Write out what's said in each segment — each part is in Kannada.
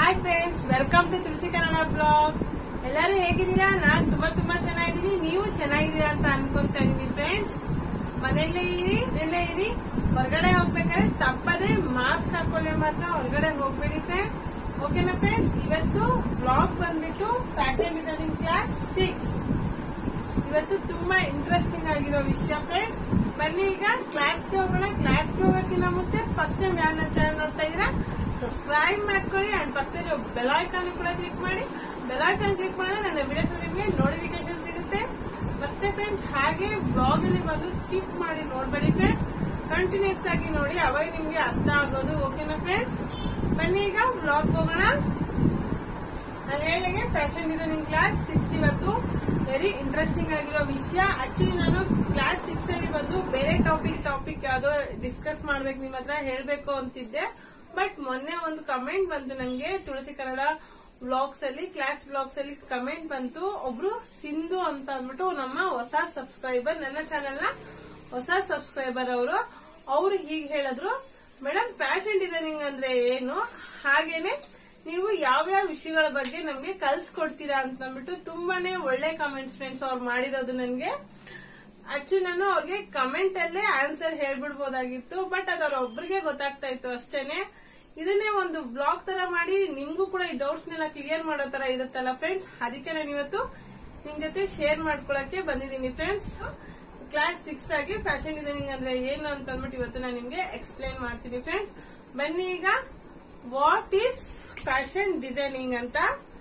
hi friends welcome to Tulasi Kannada blog ಎಲ್ಲರೂ ಹೇಗಿದ್ದೀರಾ ನಾನ್ ತುಂಬಾ ತುಂಬಾ ಚೆನ್ನಾಗಿದ್ದೀನಿ ನೀವು ಚೆನ್ನಾಗಿದ್ದೀರಾ ಅಂತ ಅನ್ಕೊಂತಾ ಇದೀನಿ ಫ್ರೆಂಡ್ಸ್ ಮನೆಯಲ್ಲೇ ಇರಿ ಮನೆಯಲ್ಲೇ ಇರಿ ಹೊರಗಡೆ ಹೋಗ್ಬೇಕಾದ್ರೆ ತಪ್ಪದೆ ಮಾಸ್ಕ್ ಹಾಕೊಳ್ಳಿ ಮಾತ್ರ ಹೊರಗಡೆ ಹೋಗ್ಬೇಡಿ ಫ್ರೆಂಡ್ಸ್ ಓಕೆನಾ ಫ್ರೆಂಡ್ಸ್ ಇವತ್ತು ಬ್ಲಾಗ್ ಬಂದ್ಬಿಟ್ಟು ಫ್ಯಾಷನ್ ಡಿಸೈನಿಂಗ್ ಕ್ಲಾಸ್ ಸಿಕ್ಸ್ ಇವತ್ತು ತುಂಬಾ ಇಂಟ್ರೆಸ್ಟಿಂಗ್ ಆಗಿರೋ ವಿಷಯ ಫ್ರೆಂಡ್ಸ್ ಬನ್ನಿ ಈಗ ಕ್ಲಾಸ್ಗೆ ಹೋಗೋಣ ಕ್ಲಾಸ್ಗೆ ಹೋಗೋಕ್ಕಿಂತ ಮುಂಚೆ ಫಸ್ಟ್ ಟೈಮ್ ಯಾರು ನನ್ನ ಚಾನಲ್ ನೋಡ್ತಾ ಇದ್ದೀರಾ ಸಬ್ಸ್ಕ್ರೈಬ್ ಮಾಡ್ಕೊಳ್ಳಿ ಅಂಡ್ ಪಕ್ಕದಲ್ಲಿ ಬೆಲ್ ಐಕಾನ್ ಕೂಡ ಕ್ಲಿಕ್ ಮಾಡಿ ಬೆಲ್ ಐಕಾನ್ ಕ್ಲಿಕ್ ಮಾಡಿದ್ರೆ ನನ್ನ ವಿಡಿಯೋಸ್ ನಿಮಗೆ ನೋಟಿಫಿಕೇಶನ್ ಸಿಗುತ್ತೆ ಮತ್ತೆ ಫ್ರೆಂಡ್ಸ್ ಹಾಗೆ ಬ್ಲಾಗ್ ಅಲ್ಲಿ ಬಂದು ಸ್ಕಿಪ್ ಮಾಡಿ ನೋಡ್ಬೇಡಿ ಫ್ರೆಂಡ್ಸ್ ಕಂಟಿನ್ಯೂಸ್ ಆಗಿ ನೋಡಿ ಅವಾಗ ನಿಮ್ಗೆ ಅರ್ಥ ಆಗೋದು ಓಕೆನಾ ಫ್ರೆಂಡ್ಸ್ ಬನ್ನಿ ಈಗ ಬ್ಲಾಗ್ ಹೋಗೋಣ ನಾನು ಹೇಳಿಗೆ ಫ್ಯಾಷನ್ ಡಿಸೈನಿಂಗ್ ಕ್ಲಾಸ್ ಸಿಕ್ಸ್ ಇವತ್ತು ವೆರಿ ಇಂಟ್ರೆಸ್ಟಿಂಗ್ ಆಗಿರೋ ವಿಷಯ ಆಕ್ಚುಲಿ ನಾನು ಕ್ಲಾಸ್ ಸಿಕ್ಸ್ ಅಲ್ಲಿ ಬಂದು ಬೇರೆ ಟಾಪಿಕ್ ಟಾಪಿಕ್ ಯಾವ್ದೋ ಡಿಸ್ಕಸ್ ಮಾಡ್ಬೇಕು ನಿಮ್ ಹತ್ರ ಹೇಳ್ಬೇಕು ಅಂತಿದ್ದೆ ಬಟ್ ಮೊನ್ನೆ ಒಂದು ಕಮೆಂಟ್ ಬಂತು ನಂಗೆ ತುಳಸಿ ಕನ್ನಡ ಬ್ಲಾಗ್ಸ್ ಅಲ್ಲಿ ಕ್ಲಾಸ್ ಬ್ಲಾಗ್ಸ್ ಅಲ್ಲಿ ಕಮೆಂಟ್ ಬಂತು ಒಬ್ರು ಸಿಂಧು ಅಂತ ಅಂದ್ಬಿಟ್ಟು ನಮ್ಮ ಹೊಸ ಸಬ್ಸ್ಕ್ರೈಬರ್ ನನ್ನ ಚಾನೆಲ್ ನ ಹೊಸ ಸಬ್ಸ್ಕ್ರೈಬರ್ ಅವರು ಅವ್ರು ಹೀಗೆ ಹೇಳಿದ್ರು ಮೇಡಮ್ ಫ್ಯಾಷನ್ ಡಿಸೈನಿಂಗ್ ಅಂದ್ರೆ ಏನು ಹಾಗೇನೆ ನೀವು ಯಾವ್ಯಾವ ವಿಷಯಗಳ ಬಗ್ಗೆ ನಮ್ಗೆ ಕಲ್ಸ್ಕೊಡ್ತೀರಾ ಅಂತ ಅಂದ್ಬಿಟ್ಟು ತುಂಬಾನೇ ಒಳ್ಳೆ ಕಮೆಂಟ್ಸ್ ಫ್ರೆಂಡ್ಸ್ ಅವ್ರು ಮಾಡಿರೋದು ನನ್ಗೆ ಆಕ್ಚುಲಿ ನಾನು ಅವ್ರಿಗೆ ಕಮೆಂಟ್ ಅಲ್ಲೇ ಆನ್ಸರ್ ಹೇಳ್ಬಿಡ್ಬೋದಾಗಿತ್ತು ಬಟ್ ಅದು ಅವ್ರ ಒಬ್ರಿಗೆ ಗೊತ್ತಾಗ್ತಾ ಇತ್ತು ಅಷ್ಟೇನೆ ಇದನ್ನೇ ಒಂದು ಬ್ಲಾಗ್ ತರ ಮಾಡಿ ನಿಮ್ಗೂ ಕೂಡ ಈ ಡೌಟ್ಸ್ ನೆಲ್ಲ ಕ್ಲಿಯರ್ ಮಾಡೋ ತರ ಇರುತ್ತಲ್ಲ ಫ್ರೆಂಡ್ಸ್ ಅದಕ್ಕೆ ನಾನು ಇವತ್ತು ನಿಮ್ ಜೊತೆ ಶೇರ್ ಮಾಡ್ಕೊಳಕ್ಕೆ ಬಂದಿದ್ದೀನಿ ಫ್ರೆಂಡ್ಸ್ ಕ್ಲಾಸ್ ಸಿಕ್ಸ್ ಆಗಿ ಫ್ಯಾಷನ್ ಡಿಸೈನಿಂಗ್ ಅಂದ್ರೆ ಏನು ಅಂತ ಅಂದ್ಬಿಟ್ಟು ಇವತ್ತು ನಾನು ನಿಮ್ಗೆ ಎಕ್ಸ್ಪ್ಲೈನ್ ಮಾಡ್ತೀನಿ ಫ್ರೆಂಡ್ಸ್ ಬನ್ನಿ ಈಗ ವಾಟ್ ಈಸ್ ಫ್ಯಾಷನ್ ಡಿಸೈನಿಂಗ್ ಅಂತ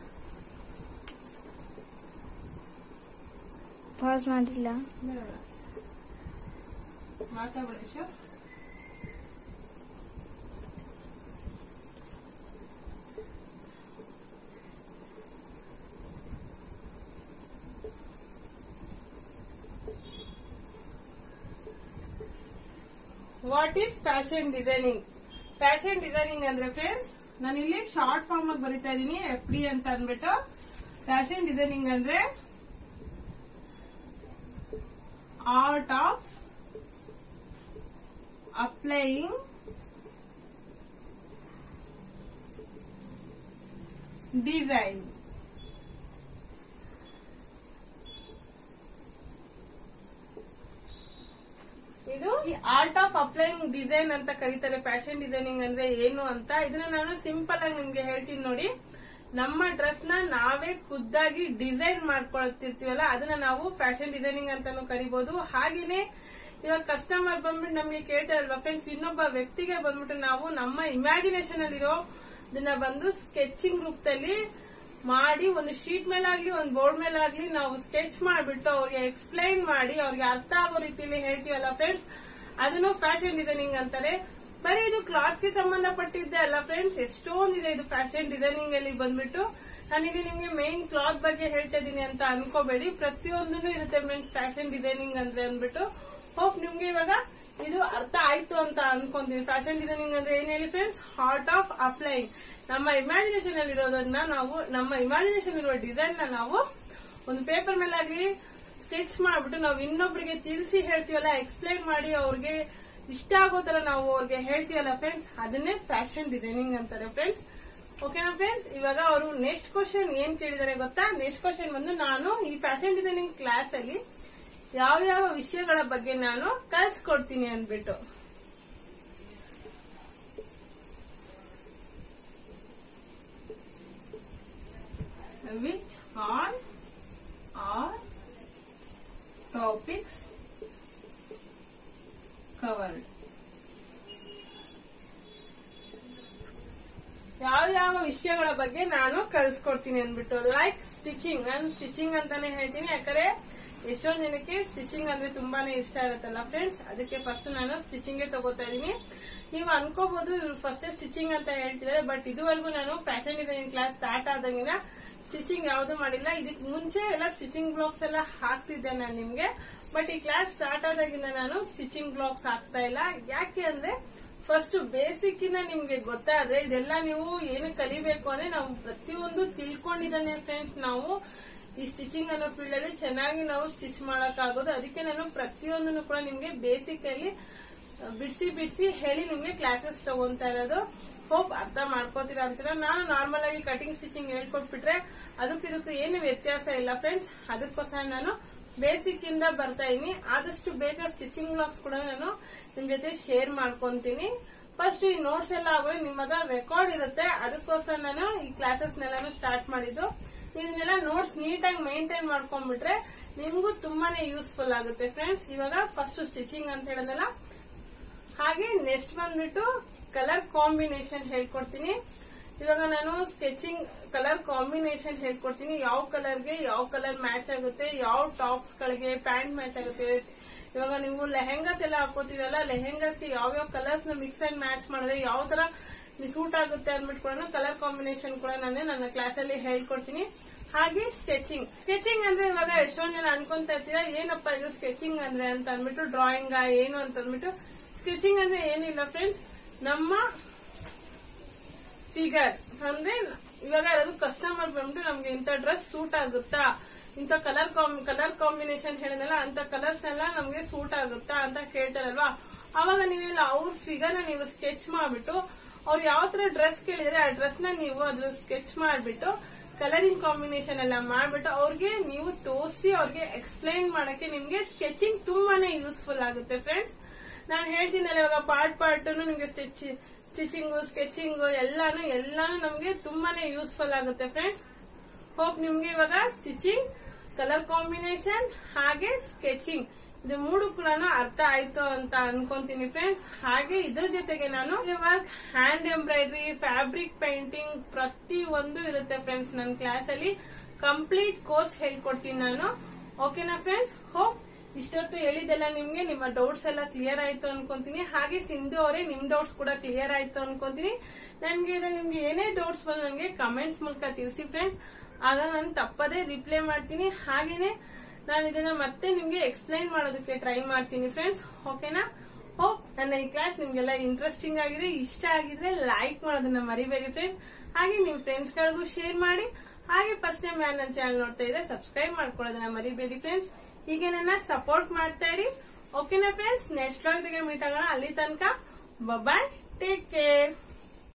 ಪಾಸ್ ಮಾಡಿಲ್ಲ ಮಾತಾಡಿ show what is fashion designing fashion designing ಅಂದ್ರೆ ಫ್ರೆಂಡ್ಸ್ ನಾನು ಇಲ್ಲಿ ಶಾರ್ಟ್ ಫಾರ್ಮ್ ಆಗಿ ಬರಿತಾ ಇದೀನಿ ಎಫ್ ಡಿ ಅಂತ ಅಂದ್ಬಿಟ್ಟು ಫ್ಯಾಷನ್ ಡಿಸೈನಿಂಗ್ ಅಂದ್ರೆ ಆರ್ಟ್ ಆಫ್ ಅಪ್ಲೈಯಿಂಗ್ ಡಿಸೈನ್ ಇದು ಆರ್ಟ್ ಆಫ್ ಅಪ್ಲೈಯಿಂಗ್ ಡಿಸೈನ್ ಅಂತ ಕರೀತಾರೆ ಫ್ಯಾಷನ್ ಡಿಸೈನಿಂಗ್ ಅಂದ್ರೆ ಏನು ಅಂತ ಇದನ್ನ ನಾನು ಸಿಂಪಲ್ ಆಗಿ ನಿಮ್ಗೆ ಹೇಳ್ತೀನಿ ನೋಡಿ ನಮ್ಮ ಡ್ರೆಸ್ ನ ನಾವೇ ಖುದ್ದಾಗಿ ಡಿಸೈನ್ ಮಾಡ್ಕೊಳ್ತಿರ್ತೀವಲ್ಲ ಅದನ್ನ ನಾವು ಫ್ಯಾಷನ್ ಡಿಸೈನಿಂಗ್ ಅಂತಾನು ಕರಿಬಹುದು ಹಾಗೇನೆ ಇವಾಗ ಕಸ್ಟಮರ್ ಬಂದ್ಬಿಟ್ಟು ನಮ್ಗೆ ಕೇಳ್ತಾರಲ್ವಾ ಫ್ರೆಂಡ್ಸ್ ಇನ್ನೊಬ್ಬ ವ್ಯಕ್ತಿಗೆ ಬಂದ್ಬಿಟ್ಟು ನಾವು ನಮ್ಮ ಇಮ್ಯಾಜಿನೇಷನ್ ಅಲ್ಲಿರೋ ಇದನ್ನ ಬಂದು ಸ್ಕೆಚಿಂಗ್ ರೂಪದಲ್ಲಿ ಮಾಡಿ ಒಂದು ಶೀಟ್ ಮೇಲಾಗ್ಲಿ ಒಂದು ಬೋರ್ಡ್ ಮೇಲಾಗ್ಲಿ ನಾವು ಸ್ಕೆಚ್ ಮಾಡ್ಬಿಟ್ಟು ಅವ್ರಿಗೆ ಎಕ್ಸ್ಪ್ಲೈನ್ ಮಾಡಿ ಅವ್ರಿಗೆ ಅರ್ಥ ಆಗೋ ರೀತಿಯಲ್ಲಿ ಹೇಳ್ತೀವಲ್ಲ ಫ್ರೆಂಡ್ಸ್ ಅದನ್ನು ಫ್ಯಾಷನ್ ಡಿಸೈನಿಂಗ್ ಅಂತಾರೆ ಬರೀ ಇದು ಕ್ಲಾತ್ ಗೆ ಸಂಬಂಧಪಟ್ಟಿದ್ದೆ ಅಲ್ಲ ಫ್ರೆಂಡ್ಸ್ ಎಷ್ಟೊಂದಿದೆ ಇದು ಫ್ಯಾಷನ್ ಡಿಸೈನಿಂಗ್ ಅಲ್ಲಿ ಬಂದ್ಬಿಟ್ಟು ನಾನಿಲ್ಲಿ ನಿಮ್ಗೆ ಮೇನ್ ಕ್ಲಾತ್ ಬಗ್ಗೆ ಹೇಳ್ತಾ ಇದೀನಿ ಅಂತ ಅನ್ಕೋಬೇಡಿ ಪ್ರತಿಯೊಂದೂ ಇರುತ್ತೆ ಫ್ರೆಂಡ್ಸ್ ಫ್ಯಾಷನ್ ಡಿಸೈನಿಂಗ್ ಅಂದ್ರೆ ಅಂದ್ಬಿಟ್ಟು ಹೋಪ್ ನಿಮ್ಗೆ ಇವಾಗ ಇದು ಅರ್ಥ ಆಯ್ತು ಅಂತ ಅನ್ಕೊಂತೀನಿ ಫ್ಯಾಷನ್ ಡಿಸೈನಿಂಗ್ ಅಂದ್ರೆ ಏನ್ ಹೇಳಿ ಫ್ರೆಂಡ್ಸ್ ಹಾರ್ಟ್ ಆಫ್ ಅಪ್ಲೈಯಿಂಗ್ ನಮ್ಮ ಇಮ್ಯಾಜಿನೇಷನ್ ಅಲ್ಲಿ ಇರೋದನ್ನ ನಾವು ನಮ್ಮ ಇಮ್ಯಾಜಿನೇಷನ್ ಇರುವ ಡಿಸೈನ್ ನ ನಾವು ಒಂದು ಪೇಪರ್ ಮೇಲಾಗ್ಲಿ ಸ್ಕೆಚ್ ಮಾಡ್ಬಿಟ್ಟು ನಾವು ಇನ್ನೊಬ್ರಿಗೆ ತಿಳಿಸಿ ಹೇಳ್ತೀವಲ್ಲ ಎಕ್ಸ್ಪ್ಲೈನ್ ಮಾಡಿ ಅವ್ರಿಗೆ ಇಷ್ಟ ಆಗೋ ತರ ನಾವು ಅವ್ರಿಗೆ ಹೇಳ್ತೀವಲ್ಲ ಫ್ರೆಂಡ್ಸ್ ಅದನ್ನೇ ಫ್ಯಾಷನ್ ಡಿಸೈನಿಂಗ್ ಅಂತಾರೆ ಫ್ರೆಂಡ್ಸ್ ಓಕೆನಾ ಫ್ರೆಂಡ್ಸ್ ಇವಾಗ ಅವರು ನೆಕ್ಸ್ಟ್ ಕ್ವಶನ್ ಏನ್ ಕೇಳಿದಾರೆ ಗೊತ್ತಾ ನೆಕ್ಸ್ಟ್ ಕ್ವಶನ್ ಬಂದು ನಾನು ಈ ಫ್ಯಾಷನ್ ಡಿಸೈನಿಂಗ್ ಕ್ಲಾಸ್ ಅಲ್ಲಿ ಯಾವ ಯಾವ ವಿಷಯಗಳ ಬಗ್ಗೆ ನಾನು ಕಲ್ಸ್ಕೊಡ್ತೀನಿ ಅಂದ್ಬಿಟ್ಟು which all are topics covered ಯಾವ ಯಾವ ವಿಷಯಗಳ ಬಗ್ಗೆ ನಾನು ಕಲ್ಸ್ಕೊಡ್ತೀನಿ ಅಂದ್ಬಿಟ್ಟು ಲೈಕ್ ಸ್ಟಿಚಿಂಗ್ ನಾನು ಸ್ಟಿಚಿಂಗ್ ಅಂತಾನೆ ಹೇಳ್ತೀನಿ ಯಾಕಂದ್ರೆ ಎಷ್ಟೊಂದ್ ಜನಕ್ಕೆ ಸ್ಟಿಚಿಂಗ್ ಅಂದ್ರೆ ತುಂಬಾನೇ ಇಷ್ಟ ಆಗುತ್ತಲ್ಲ ಫ್ರೆಂಡ್ಸ್ ಅದಕ್ಕೆ ಫಸ್ಟ್ ನಾನು ಸ್ಟಿಚಿಂಗ್ ತಗೋತಾ ಇದೀನಿ ನೀವು ಅನ್ಕೋಬಹುದು ಇವ್ರು ಫಸ್ಟ್ ಸ್ಟಿಚಿಂಗ್ ಅಂತ ಹೇಳ್ತಿದ್ದಾರೆ ಬಟ್ ಇದುವರೆಗೂ ನಾನು ಫ್ಯಾಷನ್ ಡಿಸೈನಿಂಗ್ ಕ್ಲಾಸ್ ಸ್ಟಾರ್ಟ್ ಆದಂಗಿನ ಸ್ಟಿಚಿಂಗ್ ಯಾವ್ದು ಮಾಡಿಲ್ಲ ಇದಕ್ ಮುಂಚೆ ಎಲ್ಲ ಸ್ಟಿಚಿಂಗ್ ಬ್ಲಾಗ್ಸ್ ಎಲ್ಲ ಹಾಕ್ತಿದ್ದೆ ನಾನು ನಿಮ್ಗೆ ಬಟ್ ಈ ಕ್ಲಾಸ್ ಸ್ಟಾರ್ಟ್ ಆದಾಗಿಂದ ನಾನು ಸ್ಟಿಚಿಂಗ್ ಬ್ಲಾಗ್ಸ್ ಹಾಕ್ತಾ ಇಲ್ಲ ಯಾಕೆ ಅಂದ್ರೆ ಫಸ್ಟ್ ಬೇಸಿಕ್ ಇಂದ ನಿಮ್ಗೆ ಗೊತ್ತಾದ್ರೆ ಇದೆಲ್ಲ ನೀವು ಏನು ಕಲಿಬೇಕು ಅಂದ್ರೆ ನಾವು ಪ್ರತಿಯೊಂದು ತಿಳ್ಕೊಂಡಿದ್ದಾನೆ ಫ್ರೆಂಡ್ಸ್ ನಾವು ಈ ಸ್ಟಿಚಿಂಗ್ ಅನ್ನೋ ಫೀಲ್ಡ್ ಅಲ್ಲಿ ಚೆನ್ನಾಗಿ ನಾವು ಸ್ಟಿಚ್ ಮಾಡಕ್ ಆಗೋದು ಅದಕ್ಕೆ ನಾನು ಪ್ರತಿಯೊಂದನ್ನು ಕೂಡ ನಿಮ್ಗೆ ಬೇಸಿಕ್ ಅಲ್ಲಿ ಬಿಡಿಸಿ ಬಿಡಿಸಿ ಹೇಳಿ ನಿಮ್ಗೆ ಕ್ಲಾಸಸ್ ತಗೊಂತಾ ಇರೋದು ಹೋಪ್ ಅರ್ಥ ಮಾಡ್ಕೋತೀರಾ ಅಂತೀರಾ ನಾನು ನಾರ್ಮಲ್ ಆಗಿ ಕಟಿಂಗ್ ಸ್ಟಿಚಿಂಗ್ ಹೇಳ್ಕೊಟ್ಬಿಟ್ರೆ ಅದಕ್ಕೆ ಇದಕ್ಕೂ ಏನು ವ್ಯತ್ಯಾಸ ಇಲ್ಲ ಫ್ರೆಂಡ್ಸ್ ಅದಕ್ಕೋಸ್ಕರ ನಾನು ಬೇಸಿಕ್ ಇಂದ ಬರ್ತಾ ಇದೀನಿ ಆದಷ್ಟು ಬೇಗ ಸ್ಟಿಚಿಂಗ್ ಬ್ಲಾಗ್ಸ್ ಕೂಡ ನಾನು ನಿಮ್ ಜೊತೆ ಶೇರ್ ಮಾಡ್ಕೊಂತೀನಿ ಫಸ್ಟ್ ಈ ನೋಟ್ಸ್ ಎಲ್ಲ ಆಗೋದು ನಿಮ್ಮ ಹತ್ರ ರೆಕಾರ್ಡ್ ಇರುತ್ತೆ ಅದಕ್ಕೋಸ್ಕರ ನಾನು ಈ ಕ್ಲಾಸಸ್ನೆಲ್ಲಾನು ಸ್ಟಾರ್ಟ್ ಮಾಡಿದ್ದು ಇದನ್ನೆಲ್ಲ ನೋಟ್ಸ್ ನೀಟಾಗಿ ಮೈಂಟೈನ್ ಮಾಡ್ಕೊಂಡ್ಬಿಟ್ರೆ ನಿಮ್ಗೂ ತುಂಬಾನೇ ಯೂಸ್ಫುಲ್ ಆಗುತ್ತೆ ಫ್ರೆಂಡ್ಸ್ ಇವಾಗ ಫಸ್ಟ್ ಸ್ಟಿಚಿಂಗ್ ಅಂತ ಹೇಳಿದ್ನಲ್ಲ ಹಾಗೆ ನೆಕ್ಸ್ಟ್ ಬಂದ್ಬಿಟ್ಟು ಕಲರ್ ಕಾಂಬಿನೇಷನ್ ಹೇಳ್ಕೊಡ್ತೀನಿ ಇವಾಗ ನಾನು ಸ್ಕೆಚಿಂಗ್ ಕಲರ್ ಕಾಂಬಿನೇಷನ್ ಹೇಳ್ಕೊಡ್ತೀನಿ ಯಾವ ಕಲರ್ಗೆ ಯಾವ ಕಲರ್ ಮ್ಯಾಚ್ ಆಗುತ್ತೆ ಯಾವ ಟಾಪ್ಸ್ ಗಳಿಗೆ ಪ್ಯಾಂಟ್ ಮ್ಯಾಚ್ ಆಗುತ್ತೆ ಇವಾಗ ನೀವು ಲೆಹೆಂಗಾಸ್ ಎಲ್ಲ ಹಾಕೋತಿರಲ್ಲ ಲೆಹೆಂಗಾಸ್ಗೆ ಯಾವ ಯಾವ ಕಲರ್ಸ್ ನ ಮಿಕ್ಸ್ ಅಂಡ್ ಮ್ಯಾಚ್ ಮಾಡಿದ್ರೆ ಯಾವ ತರ ಸೂಟ್ ಆಗುತ್ತೆ ಅಂದ್ಬಿಟ್ಟು ಕೂಡ ಕಲರ್ ಕಾಂಬಿನೇಷನ್ ಕೂಡ ನಾನು ನನ್ನ ಕ್ಲಾಸಲ್ಲಿ ಹೇಳ್ಕೊಡ್ತೀನಿ ಹಾಗೆ ಸ್ಕೆಚಿಂಗ್ ಸ್ಕೆಚಿಂಗ್ ಅಂದ್ರೆ ಇವಾಗ ಎಷ್ಟೊಂದ್ ಜನ ಅನ್ಕೊಂತ ಇರ್ತೀರಾ ಏನಪ್ಪ ಇದು ಸ್ಕೆಚಿಂಗ್ ಅಂದ್ರೆ ಅಂತ ಅಂದ್ಬಿಟ್ಟು ಡ್ರಾಯಿಂಗ್ ಏನು ಅಂತ ಅಂದ್ಬಿಟ್ಟು ಸ್ಕೆಚಿಂಗ್ ಅಂದ್ರೆ ಏನಿಲ್ಲ ಫ್ರೆಂಡ್ಸ್ ನಮ್ಮ ಫಿಗರ್ ಅಂದ್ರೆ ಇವಾಗ ಯಾರಾದ್ರು ಕಸ್ಟಮರ್ ಬಂದ್ಬಿಟ್ಟು ನಮ್ಗೆ ಇಂಥ ಡ್ರೆಸ್ ಸೂಟ್ ಆಗುತ್ತಾ ಇಂಥ ಕಲರ್ ಕಲರ್ ಕಾಂಬಿನೇಷನ್ ಹೇಳಿದ್ನಲ್ಲ ಅಂತ ಕಲರ್ಸ್ ಎಲ್ಲ ನಮ್ಗೆ ಸೂಟ್ ಆಗುತ್ತಾ ಅಂತ ಕೇಳ್ತಾರಲ್ವಾ ಅವಾಗ ನೀವೆಲ್ಲ ಅವ್ರ ಫಿಗರ್ ನ ನೀವು ಸ್ಕೆಚ್ ಮಾಡ್ಬಿಟ್ಟು ಅವ್ರು ಯಾವ ತರ ಡ್ರೆಸ್ ಕೇಳಿದ್ರೆ ಆ ಡ್ರೆಸ್ ನ ನೀವು ಅದ್ರ ಸ್ಕೆಚ್ ಮಾಡ್ಬಿಟ್ಟು ಕಲರಿಂಗ್ ಕಾಂಬಿನೇಷನ್ ಎಲ್ಲ ಮಾಡ್ಬಿಟ್ಟು ಅವ್ರಿಗೆ ನೀವು ತೋರಿಸಿ ಅವ್ರಿಗೆ ಎಕ್ಸ್ಪ್ಲೈನ್ ಮಾಡಕ್ಕೆ ನಿಮ್ಗೆ ಸ್ಕೆಚಿಂಗ್ ತುಂಬಾನೇ ಯೂಸ್ಫುಲ್ ಆಗುತ್ತೆ ಫ್ರೆಂಡ್ಸ್ ನಾನು ಹೇಳ್ತೀನಲ್ಲ ಇವಾಗ ಪಾರ್ಟ್ ಪಾರ್ಟ್ ನಿಮ್ಗೆ ಸ್ಟಿಚ್ ಸ್ಟಿಚಿಂಗು ಸ್ಕೆಚಿಂಗು ಎಲ್ಲಾನು ಎಲ್ಲಾನು ನಮ್ಗೆ ತುಂಬಾನೇ ಯೂಸ್ಫುಲ್ ಆಗುತ್ತೆ ಫ್ರೆಂಡ್ಸ್ ಹೋಪ್ ನಿಮ್ಗೆ ಇವಾಗ ಸ್ಟಿಚಿಂಗ್ ಕಲರ್ ಕಾಂಬಿನೇಷನ್ ಹಾಗೆ ಸ್ಕೆಚಿಂಗ್ ಇದು ಮೂರು ಕೂಡ ಅರ್ಥ ಆಯ್ತು ಅಂತ ಅನ್ಕೊಂತೀನಿ ಫ್ರೆಂಡ್ಸ್ ಹಾಗೆ ಇದ್ರ ಜೊತೆಗೆ ನಾನು work hand embroidery fabric painting ಪ್ರತಿ ಒಂದು ಇರುತ್ತೆ ಫ್ರೆಂಡ್ಸ್ ನನ್ನ ಕ್ಲಾಸ್ ಅಲ್ಲಿ ಕಂಪ್ಲೀಟ್ ಕೋರ್ಸ್ ಹೇಳ್ಕೊಡ್ತೀನಿ ನಾನು ಓಕೆನಾ ಫ್ರೆಂಡ್ಸ್ ಹೋಪ್ ಇಷ್ಟೊತ್ತು ಹೇಳಿದೆಲ್ಲ ನಿಮ್ಗೆ ನಿಮ್ಮ ಡೌಟ್ಸ್ ಎಲ್ಲ ಕ್ಲಿಯರ್ ಆಯ್ತು ಅನ್ಕೊಂತೀನಿ ಹಾಗೆ ಸಿಂಧು ಅವರೇ ನಿಮ್ ಡೌಟ್ಸ್ ಕೂಡ ಕ್ಲಿಯರ್ ಆಯ್ತು ಅನ್ಕೊಂತೀನಿ ನನ್ಗೆ ಇದು ನಿಮ್ಗೆ ಏನೇ ಡೌಟ್ಸ್ ಬಂದು ನನಗೆ ಕಮೆಂಟ್ಸ್ ಮೂಲಕ ತಿಳಿಸಿ ಫ್ರೆಂಡ್ ಆಗ ನಾನು ತಪ್ಪದೇ ರಿಪ್ಲೈ ಮಾಡ್ತೀನಿ ಹಾಗೇನೆ ನಾನು ಇದನ್ನ ಮತ್ತೆ ನಿಮ್ಗೆ ಎಕ್ಸ್ಪ್ಲೈನ್ ಮಾಡೋದಕ್ಕೆ ಟ್ರೈ ಮಾಡ್ತೀನಿ ಫ್ರೆಂಡ್ಸ್ ಓಕೆನಾ ಹೋಪ್ ನನ್ನ ಈ ಕ್ಲಾಸ್ ನಿಮ್ಗೆಲ್ಲ ಇಂಟ್ರೆಸ್ಟಿಂಗ್ ಆಗಿದೆ ಇಷ್ಟ ಆಗಿದ್ರೆ ಲೈಕ್ ಮಾಡೋದನ್ನ ಮರಿಬೇಡಿ ಫ್ರೆಂಡ್ ಹಾಗೆ ನಿಮ್ ಫ್ರೆಂಡ್ಸ್ ಗಳಿಗೂ ಶೇರ್ ಮಾಡಿ ಹಾಗೆ ಫಸ್ಟ್ ಟೈಮ್ ಯಾರು ನನ್ನ ಚಾನಲ್ ನೋಡ್ತಾ ಇದ್ರೆ ಸಬ್ಸ್ಕ್ರೈಬ್ ಮಾಡ್ಕೊಳ್ಳೋದನ್ನ ಮರಿಬೇಡಿ ಫ್ರೆಂಡ್ಸ್ ಹೀಗೆ ನನ್ನ ಸಪೋರ್ಟ್ ಮಾಡ್ತಾ ಇರಿ ಓಕೆನಾ ಫ್ರೆಂಡ್ಸ್ ನೆಕ್ಸ್ಟ್ ವ್ಲಾಗ್ ಮೀಟ್ ಆಗೋಣ ಅಲ್ಲಿ ತನಕ ಬಾಯ್ ಟೇಕ್ ಕೇರ್